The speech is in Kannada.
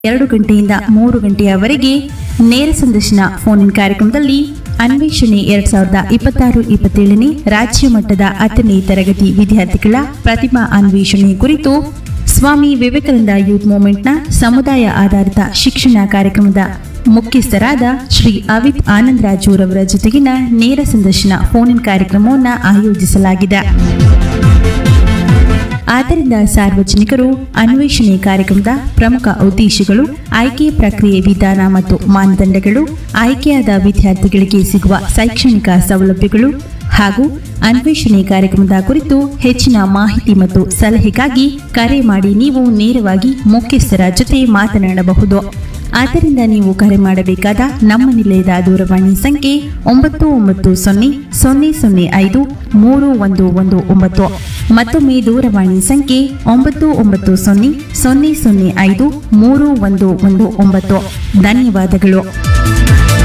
ಎರಡು ಗಂಟೆಯಿಂದ ಮೂರು ಗಂಟೆಯವರೆಗೆ ನೇರ ಸಂದರ್ಶನ ಫೋನ್ ಇನ್ ಕಾರ್ಯಕ್ರಮದಲ್ಲಿ ಅನ್ವೇಷಣೆ ಎರಡ್ ಸಾವಿರದ ಇಪ್ಪತ್ತಾರು ಇಪ್ಪತ್ತೇಳನೇ ರಾಜ್ಯ ಮಟ್ಟದ ಹತ್ತನೇ ತರಗತಿ ವಿದ್ಯಾರ್ಥಿಗಳ ಪ್ರತಿಭಾ ಅನ್ವೇಷಣೆ ಕುರಿತು ಸ್ವಾಮಿ ವಿವೇಕಾನಂದ ಯೂತ್ ಮೂವ್ಮೆಂಟ್ನ ಸಮುದಾಯ ಆಧಾರಿತ ಶಿಕ್ಷಣ ಕಾರ್ಯಕ್ರಮದ ಮುಖ್ಯಸ್ಥರಾದ ಶ್ರೀ ಅವಿತ್ ಆನಂದರಾಜುರವರ ಜೊತೆಗಿನ ನೇರ ಸಂದರ್ಶನ ಫೋನ್ ಇನ್ ಕಾರ್ಯಕ್ರಮವನ್ನು ಆಯೋಜಿಸಲಾಗಿದೆ ಆದ್ದರಿಂದ ಸಾರ್ವಜನಿಕರು ಅನ್ವೇಷಣೆ ಕಾರ್ಯಕ್ರಮದ ಪ್ರಮುಖ ಉದ್ದೇಶಗಳು ಆಯ್ಕೆ ಪ್ರಕ್ರಿಯೆ ವಿಧಾನ ಮತ್ತು ಮಾನದಂಡಗಳು ಆಯ್ಕೆಯಾದ ವಿದ್ಯಾರ್ಥಿಗಳಿಗೆ ಸಿಗುವ ಶೈಕ್ಷಣಿಕ ಸೌಲಭ್ಯಗಳು ಹಾಗೂ ಅನ್ವೇಷಣೆ ಕಾರ್ಯಕ್ರಮದ ಕುರಿತು ಹೆಚ್ಚಿನ ಮಾಹಿತಿ ಮತ್ತು ಸಲಹೆಗಾಗಿ ಕರೆ ಮಾಡಿ ನೀವು ನೇರವಾಗಿ ಮುಖ್ಯಸ್ಥರ ಜೊತೆ ಮಾತನಾಡಬಹುದು ಆದ್ದರಿಂದ ನೀವು ಕರೆ ಮಾಡಬೇಕಾದ ನಮ್ಮ ನಿಲಯದ ದೂರವಾಣಿ ಸಂಖ್ಯೆ ಒಂಬತ್ತು ಒಂಬತ್ತು ಸೊನ್ನೆ ಸೊನ್ನೆ ಸೊನ್ನೆ ಐದು ಮೂರು ಒಂದು ಒಂದು ಒಂಬತ್ತು ಮತ್ತೊಮ್ಮೆ ದೂರವಾಣಿ ಸಂಖ್ಯೆ ಒಂಬತ್ತು ಒಂಬತ್ತು ಸೊನ್ನೆ ಸೊನ್ನೆ ಸೊನ್ನೆ ಐದು ಮೂರು ಒಂದು ಒಂದು ಒಂಬತ್ತು ಧನ್ಯವಾದಗಳು